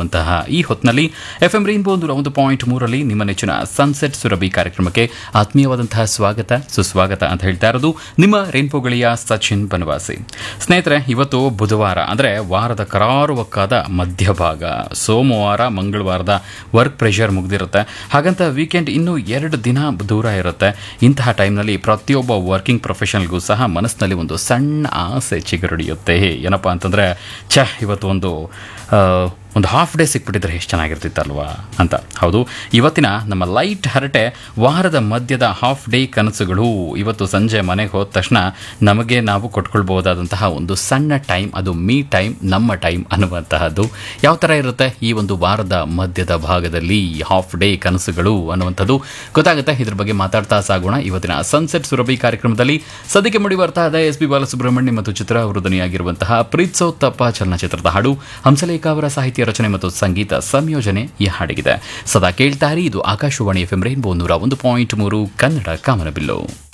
ಇರುವಂತಹ ಈ ಹೊತ್ತಿನಲ್ಲಿ ಎಫ್ ಎಂ ರೈನ್ಬೋ ನೂರ ಒಂದು ಪಾಯಿಂಟ್ ಮೂರರಲ್ಲಿ ನಿಮ್ಮ ನೆಚ್ಚಿನ ಸನ್ಸೆಟ್ ಸುರಭಿ ಕಾರ್ಯಕ್ರಮಕ್ಕೆ ಆತ್ಮೀಯವಾದಂತಹ ಸ್ವಾಗತ ಸುಸ್ವಾಗತ ಅಂತ ಹೇಳ್ತಾ ಇರೋದು ನಿಮ್ಮ ರೈನ್ಬೋಗಳಿಯ ಸಚಿನ್ ಬನವಾಸಿ ಸ್ನೇಹಿತರೆ ಇವತ್ತು ಬುಧವಾರ ಅಂದರೆ ವಾರದ ಕರಾರುವಕ್ಕಾದ ಮಧ್ಯಭಾಗ ಸೋಮವಾರ ಮಂಗಳವಾರದ ವರ್ಕ್ ಪ್ರೆಷರ್ ಮುಗ್ದಿರುತ್ತೆ ಹಾಗಂತ ವೀಕೆಂಡ್ ಇನ್ನೂ ಎರಡು ದಿನ ದೂರ ಇರುತ್ತೆ ಇಂತಹ ಟೈಮ್ನಲ್ಲಿ ಪ್ರತಿಯೊಬ್ಬ ವರ್ಕಿಂಗ್ ಪ್ರೊಫೆಷನಲ್ಗೂ ಸಹ ಮನಸ್ಸಿನಲ್ಲಿ ಒಂದು ಸಣ್ಣ ಆಸೆ ಚಿಗುರಡಿಯುತ್ತೆ ಏನಪ್ಪ ಅಂತಂದರೆ ಛ ಇವತ್ತು ಒಂದು ಆ, ಒಂದು ಹಾಫ್ ಡೇ ಸಿಕ್ಬಿಟ್ಟಿದ್ರೆ ಎಷ್ಟು ಚೆನ್ನಾಗಿರ್ತಿತ್ತಲ್ವಾ ಅಂತ ಹೌದು ಇವತ್ತಿನ ನಮ್ಮ ಲೈಟ್ ಹರಟೆ ವಾರದ ಮಧ್ಯದ ಹಾಫ್ ಡೇ ಕನಸುಗಳು ಇವತ್ತು ಸಂಜೆ ಮನೆಗೆ ಹೋದ ತಕ್ಷಣ ನಮಗೆ ನಾವು ಕೊಟ್ಕೊಳ್ಬಹುದಾದಂತಹ ಒಂದು ಸಣ್ಣ ಟೈಮ್ ಅದು ಮೀ ಟೈಮ್ ನಮ್ಮ ಟೈಮ್ ಅನ್ನುವಂತಹದ್ದು ಯಾವ ಥರ ಇರುತ್ತೆ ಈ ಒಂದು ವಾರದ ಮಧ್ಯದ ಭಾಗದಲ್ಲಿ ಹಾಫ್ ಡೇ ಕನಸುಗಳು ಅನ್ನುವಂಥದ್ದು ಗೊತ್ತಾಗುತ್ತೆ ಇದ್ರ ಬಗ್ಗೆ ಮಾತಾಡ್ತಾ ಸಾಗೋಣ ಇವತ್ತಿನ ಸನ್ಸೆಟ್ ಸುರಭಿ ಕಾರ್ಯಕ್ರಮದಲ್ಲಿ ಸದ್ಯಕ್ಕೆ ಮುಡಿ ಬರ್ತಾ ಇದೆ ಎಸ್ ಪಿ ಬಾಲಸುಬ್ರಹ್ಮಣ್ಯ ಮತ್ತು ಚಿತ್ರ ಅವರು ಧ್ವನಿಯಾಗಿರುವಂತಹ ಪ್ರೀತ್ಸೋತ್ತಪ್ಪ ಚಲನಚಿತ್ರದ ಹಾಡು ಹಂಸಲೇಖ ಅವರ ಸಾಹಿತ್ಯ ರಚನೆ ಮತ್ತು ಸಂಗೀತ ಸಂಯೋಜನೆ ಈ ಹಾಡಿಗಿದೆ ಸದಾ ಕೇಳ್ತಾರಿ ಇದು ಆಕಾಶವಾಣಿ ಎಫ್ ಎಂ ರೈನ್ಬೋ ನೂರ ಒಂದು ಪಾಯಿಂಟ್ ಮೂರು ಕನ್ನಡ ಕಾಮನಬಿಲ್ಲು